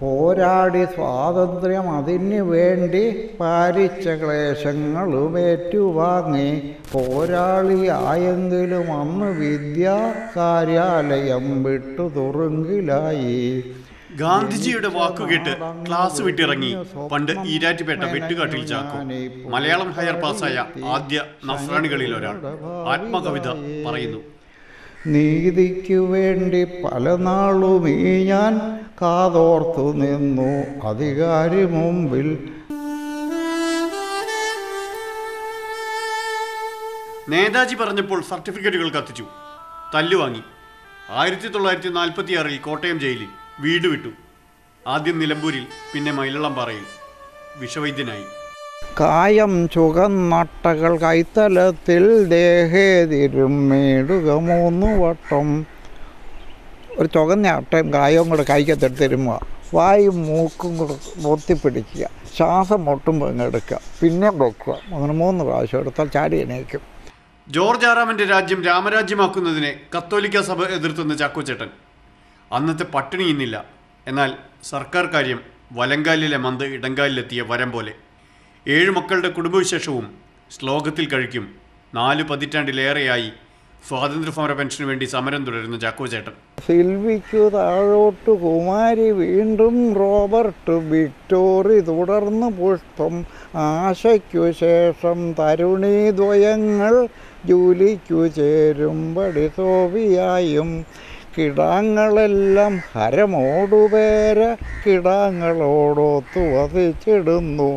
പോരാടി സ്വാതന്ത്ര്യം അതിനു വേണ്ടി പാലിച്ച ക്ലേശങ്ങളും ഏറ്റുവാങ്ങി പോരാളിയായെങ്കിലും അന്ന് വിദ്യാ കാര്യാലയം വിട്ടു തുറുങ്കിലായി ഗാന്ധിജിയുടെ വാക്കുകേട്ട് ക്ലാസ് വിട്ടിറങ്ങി പണ്ട് ഈരാറ്റുപേട്ട വെട്ടുകാട്ടിൽ ചാക്കോ മലയാളം ഹയർ പാസ്സായ ആദ്യ നസ്രാണികളിൽ ഒരാൾ ആത്മകവിത പറയുന്നു നീതിക്കു വേണ്ടി പല നാളും ഈ ഞാൻ കാതോർത്തു നിന്നു അധികാരി മുമ്പിൽ നേതാജി പറഞ്ഞപ്പോൾ സർട്ടിഫിക്കറ്റുകൾ കത്തിച്ചു തല്ലുവാങ്ങി ആയിരത്തി തൊള്ളായിരത്തി നാൽപ്പത്തി ആറിൽ കോട്ടയം ജയിലിൽ വീട് വിട്ടു ആദ്യം നിലമ്പൂരിൽ പിന്നെ മൈലളംപാറയിൽ വിഷവൈദ്യനായി കായം ചുകന്നട്ടകൾ കൈത്തലത്തിൽ ദേഹേതിരുമേടുക മൂന്ന് വട്ടം ഒരു ചുകന്ന അട്ടയും കായവും കൂടെ കൈക്കത്തെടുത്തിരുമ്പോൾ വായും മൂക്കും കൂടെ പൊത്തിപ്പിടിക്കുക ശ്വാസം മുട്ടുമ്പോൾ ഇങ്ങ് എടുക്കുക പിന്നെ വെക്കുക അങ്ങനെ മൂന്ന് പ്രാവശ്യം എടുത്താൽ ചാടി എണീക്കും ജോർജ് ആറാമന്റെ രാജ്യം രാമരാജ്യമാക്കുന്നതിനെ കത്തോലിക്ക സഭ എതിർത്തുന്ന ചാക്കോച്ചേട്ടൻ അന്നത്തെ പട്ടിണി ഇന്നില്ല എന്നാൽ സർക്കാർ കാര്യം വലങ്കാലിലെ മന്ത് ഇടങ്കാലിലെത്തിയ വരം പോലെ ഏഴ് മക്കളുടെ കുടുംബവിശേഷവും ശ്ലോകത്തിൽ കഴിക്കും നാല് പതിറ്റാണ്ടിലേറെയായി സ്വാതന്ത്ര്യ സമര പെൻഷനു വേണ്ടി സമരം തുടരുന്ന ചാക്കോച്ചേട്ടൻ സിൽവിക്കു താഴോട്ട് കുമാരി വീണ്ടും റോബർട്ട് വിക്ടോറി തുടർന്ന് പുഷ്പം ആശയ്ക്കു ശേഷം തരുണീദ്വയങ്ങൾ ജൂലിക്കു ചേരുമ്പടി സോവിയായും കിടാങ്ങളെല്ലാം ഹരമോടുപേര കിടാങ്ങളോടൊത്തു വസിച്ചിടുന്നു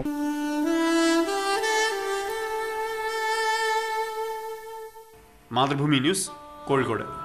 മാതൃഭൂമി ന്യൂസ് കോഴിക്കോട്